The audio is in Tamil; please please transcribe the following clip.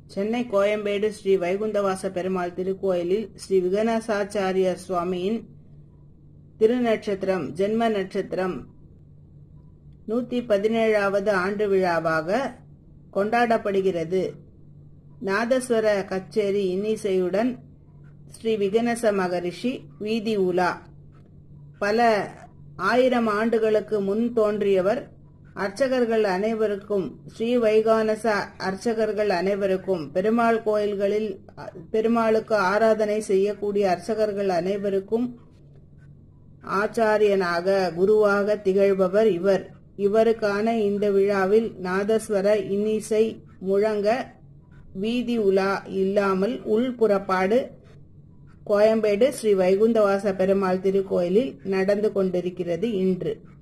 சென்னை கோயம்பேடு ஸ்ரீ வைகுந்தவாச பெருமாள் திருக்கோயிலில் ஸ்ரீ விகனசாச்சாரியர் சுவாமியின் திருநட்சத்திரம் ஜென்ம நட்சத்திரம் நூத்தி பதினேழாவது ஆண்டு விழாவாக கொண்டாடப்படுகிறது நாதஸ்வர கச்சேரி இன்னிசையுடன் ஸ்ரீ விகனச மகரிஷி வீதி உலா பல ஆயிரம் ஆண்டுகளுக்கு முன் தோன்றியவர் அர்ச்சகர்கள் அனைவருக்கும் ஸ்ரீ வைகானச அர்ச்சகர்கள் அனைவருக்கும் பெருமாள் கோயில்களில் பெருமாளுக்கு ஆராதனை செய்யக்கூடிய அர்ச்சகர்கள் அனைவருக்கும் ஆச்சாரியனாக குருவாக திகழ்பவர் இவர் இவருக்கான இந்த விழாவில் நாதஸ்வர இன்னிசை முழங்க வீதி உலா இல்லாமல் உள் புறப்பாடு கோயம்பேடு ஸ்ரீ வைகுந்தவாச பெருமாள் திருக்கோயிலில் நடந்து கொண்டிருக்கிறது இன்று